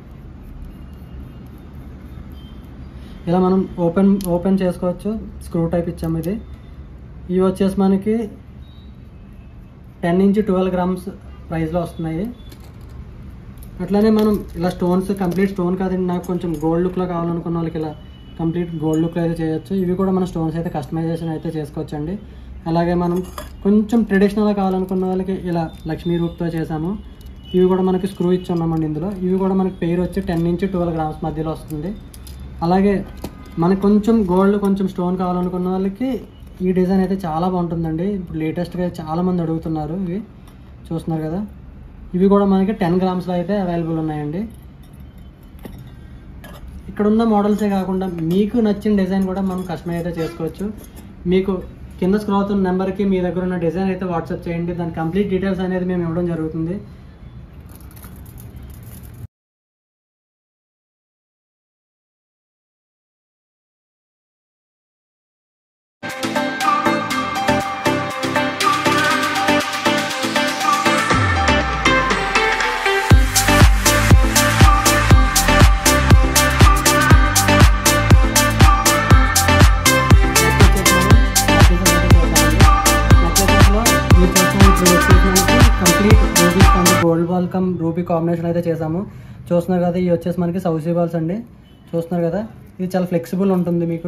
ఇలా మనం ఓపెన్ ఓపెన్ చేసుకోవచ్చు స్క్రూ టైప్ ఇచ్చాము ఇది ఇవి వచ్చేసి మనకి టెన్ నుంచి ట్వెల్వ్ గ్రామ్స్ ప్రైస్లో వస్తున్నాయి అట్లానే మనం ఇలా స్టోన్స్ కంప్లీట్ స్టోన్ కాదండి నాకు కొంచెం గోల్డ్ లుక్లో కావాలనుకున్న వాళ్ళకి ఇలా కంప్లీట్ గోల్డ్ లుక్లో అయితే చేయొచ్చు ఇవి కూడా మన స్టోన్స్ అయితే కస్టమైజేషన్ అయితే చేసుకోవచ్చండి అలాగే మనం కొంచెం ట్రెడిషనల్గా కావాలనుకున్న వాళ్ళకి ఇలా లక్ష్మీ రూప్తో చేసాము ఇవి కూడా మనకి స్క్రూ ఇచ్చి ఉన్నామండి ఇందులో ఇవి కూడా మనకి పేరు వచ్చి టెన్ నుంచి ట్వెల్వ్ గ్రామ్స్ మధ్యలో వస్తుంది అలాగే మనకు కొంచెం గోల్డ్ కొంచెం స్టోన్ కావాలనుకున్న వాళ్ళకి ఈ డిజైన్ అయితే చాలా బాగుంటుందండి ఇప్పుడు లేటెస్ట్గా చాలా మంది అడుగుతున్నారు ఇవి చూస్తున్నారు కదా ఇవి కూడా మనకి టెన్ గ్రామ్స్లో అయితే అవైలబుల్ ఉన్నాయండి ఇక్కడ ఉన్న మోడల్సే కాకుండా మీకు నచ్చిన డిజైన్ కూడా మనం కస్టమైజ్ అయితే చేసుకోవచ్చు మీకు కింద స్క్రోల్ అవుతున్న నెంబర్కి మీ దగ్గర ఉన్న డిజైన్ అయితే వాట్సాప్ చేయండి దాని కంప్లీట్ డీటెయిల్స్ అనేది మేము ఇవ్వడం జరుగుతుంది gold ball cum ruby combination అయితే చేసాము చూస్తున్నారు కదా ఇవి వచ్చేసి మనకి సౌసీ బాల్స్ అండి చూస్తున్నారు కదా ఇది చాలా ఫ్లెక్సిబుల్ ఉంటుంది మీకు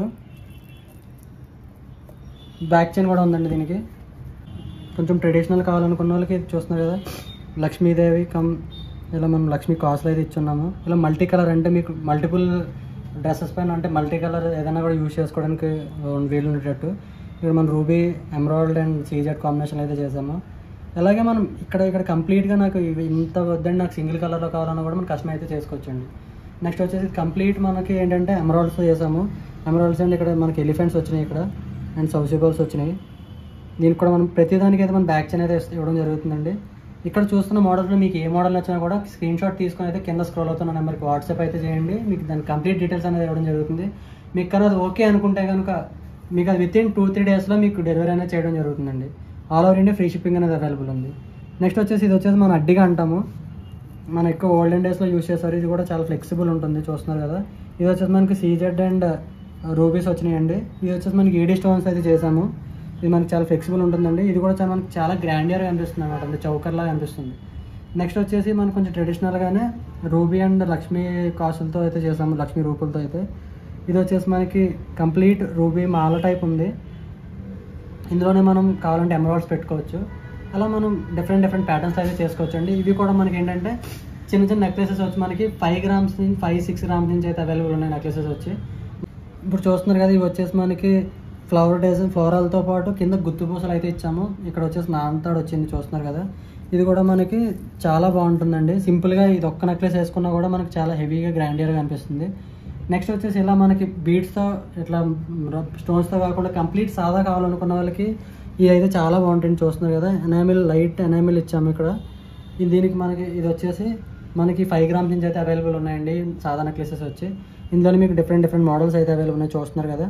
బ్యాక్ చైన్ కూడా ఉందండి దీనికి కొంచెం ట్రెడిషనల్ కావాలనుకున్న వాళ్ళకి ఇది చూస్తున్నారు కదా లక్ష్మీదేవి కమ్ ఇలా మనం లక్ష్మీ కాస్ట్లో అయితే ఇచ్చున్నాము ఇలా మల్టీ కలర్ అంటే మీకు మల్టిపుల్ డ్రెస్సెస్ పైన అంటే మల్టీ కలర్ ఏదైనా కూడా యూజ్ చేసుకోవడానికి వీలు ఉండేటట్టు ఇక్కడ మనం ruby emerald and CZ combination అయితే చేసాము అలాగే మనం ఇక్కడ ఇక్కడ కంప్లీట్గా నాకు ఇవి ఇంత వద్దండి నాకు సింగిల్ కలర్లో కావాలన్నా కూడా మనం కస్టమ్ అయితే చేసుకోవచ్చండి నెక్స్ట్ వచ్చేసి కంప్లీట్ మనకి ఏంటంటే ఎమరాల్డ్స్ చేసాము ఎమరాల్డ్స్ అండ్ ఇక్కడ మనకి ఎలిఫెంట్స్ వచ్చినాయి ఇక్కడ అండ్ సౌసిబల్స్ వచ్చినాయి దీనికి కూడా మనం ప్రతిదానికి అయితే మనం బ్యాక్ చైన్ అయితే ఇస్- ఇవ్వడం జరుగుతుందండి ఇక్కడ చూస్తున్న మోడల్స్లో మీకు ఏ మోడల్ నచ్చినా కూడా స్క్రీన్ షాట్ తీసుకొని అయితే కింద స్క్రోల్ అవుతున్న నెంబర్కి వాట్సాప్ అయితే చేయండి మీకు దాని కంప్లీట్ డీటెయిల్స్ అనేది ఇవ్వడం జరుగుతుంది మీకు కానీ అది ఓకే అనుకుంటే కనుక మీకు అది విత్ ఇన్ టూ త్రీ డేస్లో మీకు డెలివరీ అనేది చేయడం జరుగుతుందండి all over India free shipping అనేది అవైలబుల్ ఉంది నెక్స్ట్ వచ్చేసి ఇది వచ్చేసి మనం అడ్డిగా అంటాము మన ఎక్కువ ఓల్డెన్ డేస్లో యూస్ చేస్తారు ఇది కూడా చాలా ఫ్లెక్సిబుల్ ఉంటుంది చూస్తున్నారు కదా ఇది వచ్చేసి మనకి సీజెడ్ అండ్ రూబీస్ వచ్చినాయండి ఇది వచ్చేసి మనకి ఈడీ స్టోన్స్ అయితే చేసాము ఇది మనకి చాలా ఫ్లెక్సిబుల్ ఉంటుందండి ఇది కూడా చాలా మనకి చాలా గ్రాండియర్గా అనిపిస్తుంది అనమాట అంటే చౌకర్లాగా అనిపిస్తుంది నెక్స్ట్ వచ్చేసి మనం కొంచెం ట్రెడిషనల్గానే రూబీ అండ్ లక్ష్మీ కాసులతో అయితే చేసాము లక్ష్మీ రూపులతో అయితే ఇది వచ్చేసి మనకి కంప్లీట్ రూబీ మాల టైప్ ఉంది ఇందులోనే మనం కావాలంటే ఎమరాల్డ్స్ పెట్టుకోవచ్చు అలా మనం డిఫరెంట్ డిఫరెంట్ ప్యాటర్న్స్ అయితే చేసుకోవచ్చు అండి ఇవి కూడా మనకి ఏంటంటే చిన్న చిన్న నెక్లెసెస్ వచ్చి మనకి ఫైవ్ గ్రామ్స్ నుంచి ఫైవ్ సిక్స్ గ్రామ్స్ నుంచి అయితే అవైలబుల్ ఉన్నాయి నెక్లెసెస్ వచ్చి ఇప్పుడు చూస్తున్నారు కదా ఇవి వచ్చేసి మనకి ఫ్లవర్ డిజైన్ ఫ్లోరల్తో పాటు కింద గుత్తు పూసలు అయితే ఇచ్చాము ఇక్కడ వచ్చేసి నాంతాడు వచ్చింది చూస్తున్నారు కదా ఇది కూడా మనకి చాలా బాగుంటుందండి సింపుల్గా ఇది ఒక్క నెక్లెస్ వేసుకున్నా కూడా మనకి చాలా హెవీగా గ్రాండియర్గా అనిపిస్తుంది నెక్స్ట్ వచ్చేసి ఇలా మనకి బీడ్స్తో ఇట్లా స్టోన్స్తో కాకుండా కంప్లీట్ సాదా కావాలనుకున్న వాళ్ళకి ఇది అయితే చాలా బాగుంటుంది చూస్తున్నారు కదా ఎనామిల్ లైట్ ఎనామిల్ ఇచ్చాము ఇక్కడ ఇది దీనికి మనకి ఇది వచ్చేసి మనకి ఫైవ్ గ్రామ్స్ నుంచి అయితే అవైలబుల్ ఉన్నాయండి సాదా నెక్లెసెస్ వచ్చి ఇందులో మీకు డిఫరెంట్ డిఫరెంట్ మోడల్స్ అయితే అవైలబుల్ ఉన్నాయి చూస్తున్నారు కదా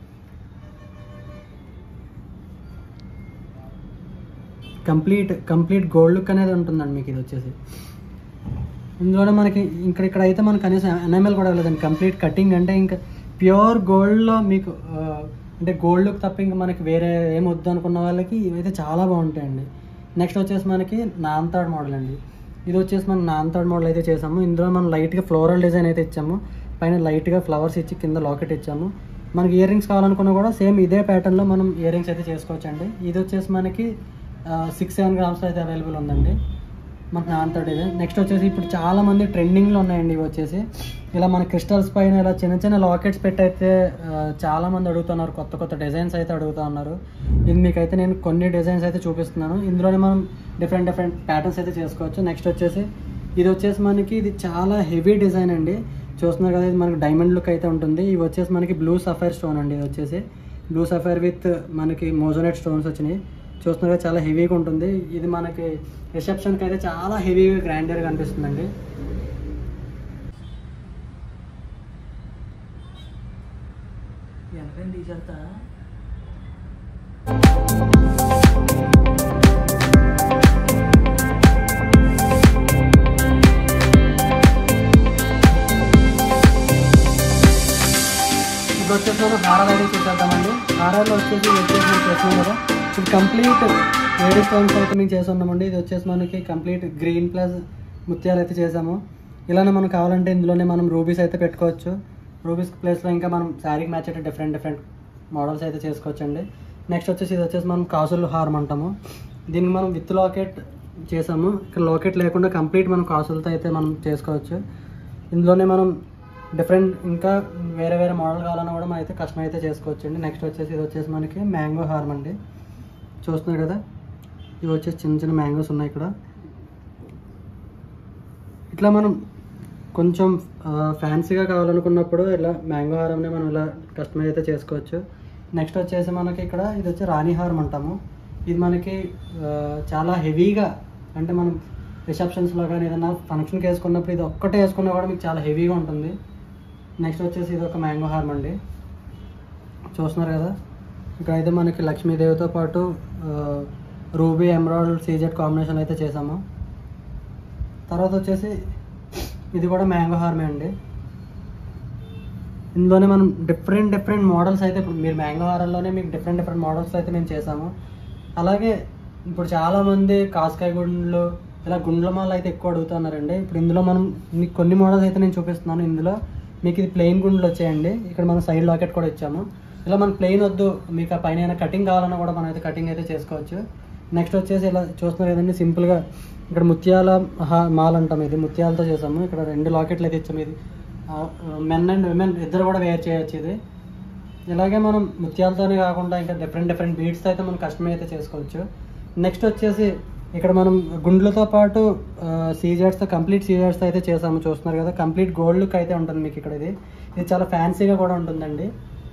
కంప్లీట్ కంప్లీట్ గోల్డ్ లుక్ అనేది ఉంటుందండి మీకు ఇది వచ్చేసి ఇందులోనే మనకి ఇక్కడ ఇక్కడ అయితే మనకు కనీసం ఎన్ఎంఎల్ కూడా లేదండి కంప్లీట్ కటింగ్ అంటే ఇంకా ప్యూర్ గోల్డ్లో మీకు ఆ, అంటే గోల్డ్ లుక్ తప్ప ఇంకా మనకి వేరే ఏం వద్దు అనుకున్న వాళ్ళకి ఇవైతే చాలా బాగుంటాయండి నెక్స్ట్ వచ్చేసి మనకి నాన్తాడ్ మోడల్ అండి ఇది వచ్చేసి మనం నాన్తాడ్ మోడల్ అయితే చేసాము ఇందులో మనం లైట్గా ఫ్లోరల్ డిజైన్ అయితే ఇచ్చాము పైన లైట్గా ఫ్లవర్స్ ఇచ్చి కింద లాకెట్ ఇచ్చాము మనకి ఇయర్ రింగ్స్ కావాలనుకున్నా కూడా సేమ్ ఇదే ప్యాటర్న్లో మనం ఇయర్ రింగ్స్ అయితే చేసుకోవచ్చు అండి ఇది వచ్చేసి మనకి సిక్స్ సెవెన్ గ్రామ్స్లో అయితే అవైలబుల్ ఉందండి మనకి నాన్ డిజైన్ నెక్స్ట్ వచ్చేసి ఇప్పుడు చాలా మంది ట్రెండింగ్లో ఉన్నాయండి ఇవి వచ్చేసి ఇలా మన క్రిస్టల్స్ పైన ఇలా చిన్న చిన్న లాకెట్స్ పెట్టి అయితే ఆ, చాలా మంది అడుగుతున్నారు కొత్త కొత్త డిజైన్స్ అయితే అడుగుతూ ఉన్నారు ఇది మీకైతే నేను కొన్ని డిజైన్స్ అయితే చూపిస్తున్నాను ఇందులోనే మనం డిఫరెంట్ డిఫరెంట్ ప్యాటర్న్స్ అయితే చేసుకోవచ్చు నెక్స్ట్ వచ్చేసి ఇది వచ్చేసి మనకి ఇది చాలా హెవీ డిజైన్ అండి చూస్తున్నారు కదా ఇది మనకి డైమండ్ లుక్ అయితే ఉంటుంది ఇవి వచ్చేసి మనకి బ్లూ సఫైర్ స్టోన్ అండి ఇది వచ్చేసి బ్లూ సఫైర్ విత్ మనకి మోజోనెట్ స్టోన్స్ వచ్చినాయి చూస్తున్నారు కదా చాలా హెవీగా ఉంటుంది ఇది మనకి రిసెప్షన్కి అయితే చాలా హెవీగా గ్రాండర్గా అనిపిస్తుందండి ఎంతండి టీషర్ట్ ఇప్పుడు వచ్చేసి మనం హారాలు అయితే చూసేద్దామండి హారాలు వచ్చేసి ఇది వచ్చేసి మనం చేస్తున్నాం కదా ఇది కంప్లీట్ వేడి స్టోన్స్ అయితే మేము చేసి ఉన్నామండి ఇది వచ్చేసి మనకి కంప్లీట్ గ్రీన్ ప్లస్ ముత్యాలు అయితే చేసాము ఇలానే మనం కావాలంటే ఇందులోనే మనం రూబీస్ అయితే పెట్టుకోవచ్చు రూబీస్ ప్లేస్లో ఇంకా మనం శారీకి మ్యాచ్ అయితే డిఫరెంట్ డిఫరెంట్ మోడల్స్ అయితే చేసుకోవచ్చండి నెక్స్ట్ వచ్చేసి ఇది వచ్చేసి మనం కాసులు హారం అంటాము దీన్ని మనం విత్ లాకెట్ చేసాము ఇక్కడ లాకెట్ లేకుండా కంప్లీట్ మనం కాసులతో అయితే మనం చేసుకోవచ్చు ఇందులోనే మనం డిఫరెంట్ ఇంకా వేరే వేరే మోడల్ కావాలన్నా కూడా మనం అయితే కస్టమ్ అయితే చేసుకోవచ్చు అండి నెక్స్ట్ వచ్చేసి ఇది వచ్చేసి మనకి మ్యాంగో హార్మ్ అండి చూస్తున్నారు కదా ఇవి వచ్చేసి చిన్న చిన్న మ్యాంగోస్ ఉన్నాయి ఇక్కడ ఇట్లా మనం కొంచెం ఫ్యాన్సీగా కావాలనుకున్నప్పుడు ఇలా మ్యాంగో హారంని మనం ఇలా కస్టమైజ్ అయితే చేసుకోవచ్చు నెక్స్ట్ వచ్చేసి మనకి ఇక్కడ ఇది వచ్చి రాణి హారం అంటాము ఇది మనకి ఆ, చాలా హెవీగా అంటే మనం రిసెప్షన్స్లో కానీ ఏదైనా ఫంక్షన్కి వేసుకున్నప్పుడు ఇది ఒక్కటే వేసుకున్నా కూడా మీకు చాలా హెవీగా ఉంటుంది నెక్స్ట్ వచ్చేసి ఇది ఒక మ్యాంగో హార్మ్ అండి చూస్తున్నారు కదా ఇక్కడ అయితే మనకి లక్ష్మీదేవితో పాటు ఆ, రూబీ ఎమరాల్డ్ సీజెట్ కాంబినేషన్ అయితే చేసాము తర్వాత వచ్చేసి ఇది కూడా మ్యాంగో హార్మే అండి ఇందులోనే మనం డిఫరెంట్ డిఫరెంట్ మోడల్స్ అయితే ఇప్పుడు మీరు మ్యాంగో హారంలోనే మీకు డిఫరెంట్ డిఫరెంట్ మోడల్స్ అయితే మేము చేసాము అలాగే ఇప్పుడు చాలామంది కాస్కాయ గుండ్లు ఇలా గుండ్ల మాల అయితే ఎక్కువ అడుగుతున్నారండి ఇప్పుడు ఇందులో మనం మీకు కొన్ని మోడల్స్ అయితే నేను చూపిస్తున్నాను ఇందులో మీకు ఇది ప్లెయిన్ గుండ్లు వచ్చాయండి ఇక్కడ మనం సైడ్ లాకెట్ కూడా ఇచ్చాము ఇలా మన ప్లెయిన్ వద్దు మీకు ఆ పైన కటింగ్ కావాలన్నా కూడా మనం అయితే కటింగ్ అయితే చేసుకోవచ్చు నెక్స్ట్ వచ్చేసి ఇలా చూస్తున్నారు కదండి సింపుల్గా ఇక్కడ ముత్యాల హా- మాల్ అంటాం ఇది ముత్యాలతో చేసాము ఇక్కడ రెండు లాకెట్లు అయితే ఇచ్చాము ఇది మెన్ అండ్ విమెన్ ఇద్దరు కూడా వేర్ చేయొచ్చు ఇది ఇలాగే మనం ముత్యాలతోనే కాకుండా ఇంకా డిఫరెంట్ డిఫరెంట్ బీడ్స్ అయితే మనం కస్టమర్ అయితే చేసుకోవచ్చు నెక్స్ట్ వచ్చేసి ఇక్కడ మనం గుండ్లతో పాటు సీజర్స్తో కంప్లీట్ సీజర్స్ అయితే చేసాము చూస్తున్నారు కదా కంప్లీట్ గోల్డ్ లుక్ అయితే ఉంటుంది మీకు ఇక్కడ ఇది ఇది చాలా ఫ్యాన్సీగా కూడా ఉంటుందండి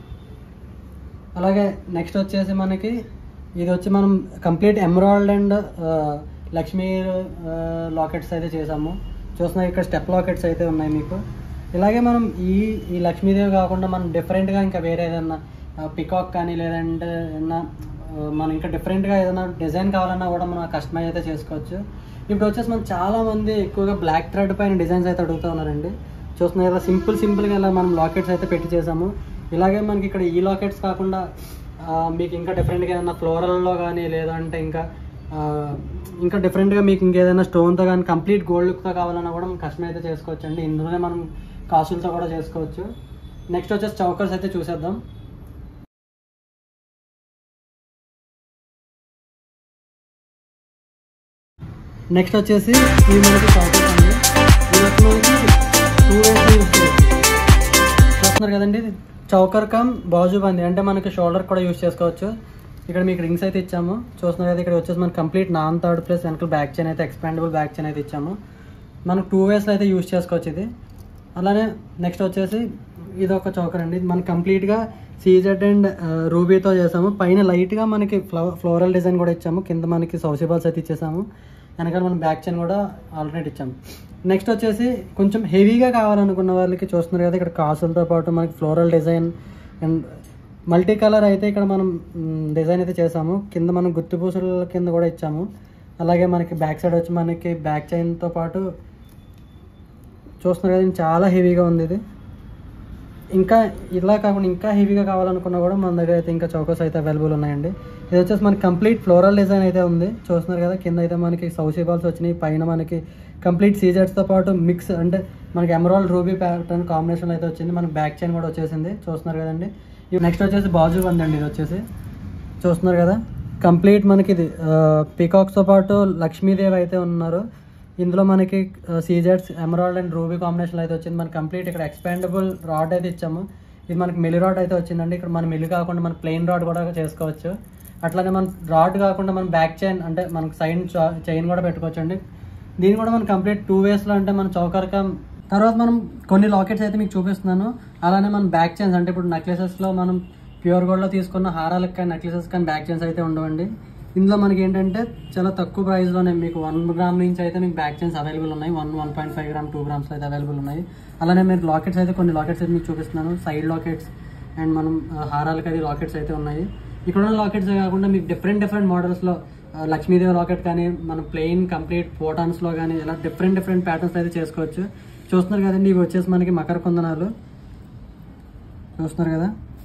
అలాగే నెక్స్ట్ వచ్చేసి మనకి ఇది వచ్చి మనం complete emerald and Lakshmi lockets అయితే చేసాము చూస్తున్నారు ఇక్కడ స్టెప్ లాకెట్స్ అయితే ఉన్నాయి మీకు ఇలాగే మనం ఈ ఈ లక్ష్మీదేవి కాకుండా మనం డిఫరెంట్గా ఇంకా వేరే ఏదన్నా పికాక్ కానీ లేదంటే ఏదన్నా ఆ, మనం ఇంకా డిఫరెంట్గా ఏదైనా డిజైన్ కావాలన్నా కూడా మనం కస్టమైజ్ అయితే చేసుకోవచ్చు ఇప్పుడు వచ్చేసి మనం చాలా మంది ఎక్కువగా బ్లాక్ థ్రెడ్ పైన డిజైన్స్ అయితే అడుగుతూ ఉన్నారండి చూస్తున్నారు కదా సింపుల్ సింపుల్గా ఇలా మనం లాకెట్స్ అయితే పెట్టి చేసాము ఇలాగే మనకి ఇక్కడ ఈ లాకెట్స్ కాకుండా ఆ, మీకు ఇంకా డిఫరెంట్గా ఏదైనా ఫ్లోరల్లో కానీ లేదంటే ఇంకా ఆ, ఇంకా డిఫరెంట్గా మీకు ఇంకేదైనా స్టోన్తో కానీ కంప్లీట్ గోల్డ్ లుక్తో కావాలన్నా కూడా మనం కస్టమైజ్ అయితే చేసుకోవచ్చు అండి ఇందులోనే మనం కాసులతో కూడా చేసుకోవచ్చు నెక్స్ట్ వచ్చేసి చౌకర్స్ అయితే చూసేద్దాం నెక్స్ట్ వచ్చేసి ఇవి మనకి చౌకర్స్ అండి ఇవి వచ్చి మనకి టూ వేస్ యూస్ చేయొచ్చు చూస్తున్నారు కదండి చౌకర్ కమ్ బాజుబంది అంటే మనకి షోల్డర్ కూడా యూస్ చేసుకోవచ్చు ఇక్కడ మీకు రింగ్స్ అయితే ఇచ్చాము చూస్తున్నారు కదా ఇక్కడ వచ్చేసి మనకి కంప్లీట్ నాన్ థర్డ్ ప్లస్ వెనకాల బ్యాక్ చైన్ అయితే ఎక్స్పాండబుల్ బ్యాక్ చైన్ అయితే ఇచ్చాము మనం టూ వేస్లో అయితే యూస్ చేసుకోవచ్చు ఇది అలానే నెక్స్ట్ వచ్చేసి ఇది ఒక చౌకర్ అండి ఇది మనకి కంప్లీట్గా సీజెడ్ అండ్ రూబీతో చేసాము పైన లైట్గా మనకి ఫ్లవ ఫ్లోరల్ డిజైన్ కూడా ఇచ్చాము కింద మనకి సౌసిబాల్స్ అయితే ఇచ్చేసాము వెనకాల మనం బ్యాక్ చైన్ కూడా ఆల్టర్నేట్ ఇచ్చాము నెక్స్ట్ వచ్చేసి కొంచెం హెవీగా కావాలనుకున్న వాళ్ళకి చూస్తున్నారు కదా ఇక్కడ కాసులతో పాటు మనకి floral design and multi colour అయితే ఇక్కడ మనం డిజైన్ అయితే చేసాము కింద మనం గుర్తుపూసల కింద కూడా ఇచ్చాము అలాగే మనకి బ్యాక్ సైడ్ వచ్చి మనకి బ్యాక్ చైన్తో పాటు చూస్తున్నారు కదా ఇది చాలా హెవీగా ఉంది ఇది ఇంకా ఇలా కాకుండా ఇంకా హెవీగా కావాలనుకున్నా కూడా మన దగ్గర అయితే ఇంకా చౌకస్ అయితే అవైలబుల్ ఉన్నాయండి ఇది వచ్చేసి మనకి కంప్లీట్ ఫ్లోరల్ డిజైన్ అయితే ఉంది చూస్తున్నారు కదా కింద అయితే మనకి సౌసీ బాల్స్ వచ్చినాయి పైన మనకి కంప్లీట్ సీజర్స్తో పాటు మిక్స్ అంటే మనకి ఎమరాల్ రూబీ ప్యాటర్న్ కాంబినేషన్ అయితే వచ్చింది మనకి బ్యాక్ చైన్ కూడా వచ్చేసింది చూస్తున్నారు కదండి నెక్స్ట్ వచ్చేసి బాజు అండి ఇది వచ్చేసి చూస్తున్నారు కదా కంప్లీట్ మనకి ఇది పీకాక్స్తో పాటు లక్ష్మీదేవి అయితే ఉన్నారు ఇందులో మనకి సీజెట్స్ ఎమరాల్డ్ అండ్ రూబీ కాంబినేషన్ అయితే వచ్చింది మనకి కంప్లీట్ ఇక్కడ ఎక్స్పాండబుల్ రాడ్ అయితే ఇచ్చాము ఇది మనకి మెలి రాడ్ అయితే వచ్చిందండి ఇక్కడ మన మెలి కాకుండా మన ప్లెయిన్ రాడ్ కూడా చేసుకోవచ్చు అట్లానే మన రాడ్ కాకుండా మన బ్యాక్ చైన్ అంటే మనకి సైడ్ చైన్ కూడా పెట్టుకోవచ్చు అండి దీన్ని కూడా మనం కంప్లీట్ టూ వేస్లో అంటే మన చౌకర్కం తర్వాత మనం కొన్ని లాకెట్స్ అయితే మీకు చూపిస్తున్నాను అలానే మన బ్యాక్ చైన్స్ అంటే ఇప్పుడు నెక్లెసెస్లో మనం ప్యూర్ గోల్డ్లో తీసుకున్న హారాలకు కానీ నెక్లెసెస్ కానీ బ్యాక్ చైన్స్ అయితే ఉండవండి ఇందులో మనకి ఏంటంటే చాలా తక్కువ ప్రైస్లోనే మీకు వన్ గ్రామ్ నుంచి అయితే మీకు బ్యాక్ చైన్స్ అవైలబుల్ ఉన్నాయి one one point five gram two grams అయితే అవైలబుల్ ఉన్నాయి అలానే మీరు లాకెట్స్ అయితే కొన్ని లాకెట్స్ అయితే మీకు చూపిస్తున్నాను సైడ్ లాకెట్స్ అండ్ మనం ఆ, హారాలకి అది లాకెట్స్ అయితే ఉన్నాయి ఇక్కడ ఉన్న లాకెట్స్ కాకుండా మీకు డిఫరెంట్ డిఫరెంట్ మోడల్స్లో లక్ష్మీదేవి లాకెట్ కానీ మనం ప్లెయిన్ కంప్లీట్ ఫోటాన్స్లో కానీ ఇలా డిఫరెంట్ డిఫరెంట్ ప్యాటర్న్స్ అయితే చేసుకోవచ్చు చూస్తున్నారు కదండి ఇవి వచ్చేసి మనకి మకర కుందనాలు చూస్తున్నారు కదా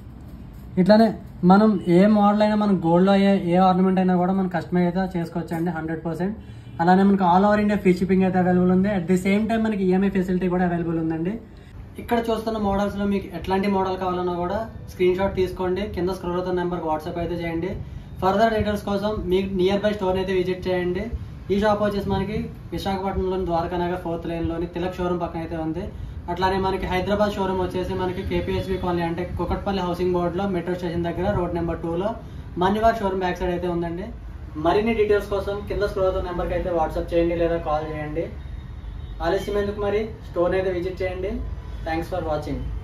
ఇట్లానే మనం ఏ మోడల్ అయినా మనం గోల్డ్లో ఏ ఏ ఆర్నమెంట్ అయినా కూడా మనం కస్టమైజ్ అయితే చేసుకోవచ్చు అండి హండ్రెడ్ పర్సెంట్ అలానే మనకి all over India free shipping అయితే అవైలబుల్ ఉంది అట్ ది సేమ్ టైం మనకి ఈఎంఐ ఫెసిలిటీ కూడా అవైలబుల్ ఉందండి ఇక్కడ చూస్తున్న మోడల్స్ లో మీకు ఎట్లాంటి మోడల్ కావాలన్నా కూడా స్క్రీన్ షాట్ తీసుకోండి కింద స్క్రోల్ అవుతున్న నెంబర్కి వాట్సాప్ అయితే చేయండి ఫర్దర్ డీటెయిల్స్ కోసం మీకు నియర్ బై స్టోర్ అయితే విజిట్ చేయండి ఈ షాప్ వచ్చేసి మనకి విశాఖపట్నంలోని ద్వారకా నగర్ ఫోర్త్ లైన్లోని తిలక్ షోరూమ్ పక్కన అయితే ఉంది అట్లానే మనకి హైదరాబాద్ షోరూమ్ వచ్చేసి మనకి కేపీఎస్బీ కాలనీ అంటే కుకట్పల్లి హౌసింగ్ బోర్డ్లో మెట్రో స్టేషన్ దగ్గర రోడ్ నెంబర్ టూలో మన్నివార్ షోరూమ్ బ్యాక్ సైడ్ అయితే ఉందండి మరిన్ని డీటెయిల్స్ కోసం కింద స్క్రోల్ అవుతున్న నెంబర్కి అయితే వాట్సాప్ చేయండి లేదా కాల్ చేయండి ఆలస్యం ఎందుకు మరి స్టోర్ అయితే విజిట్ చేయండి థ్యాంక్స్ ఫర్ వాచింగ్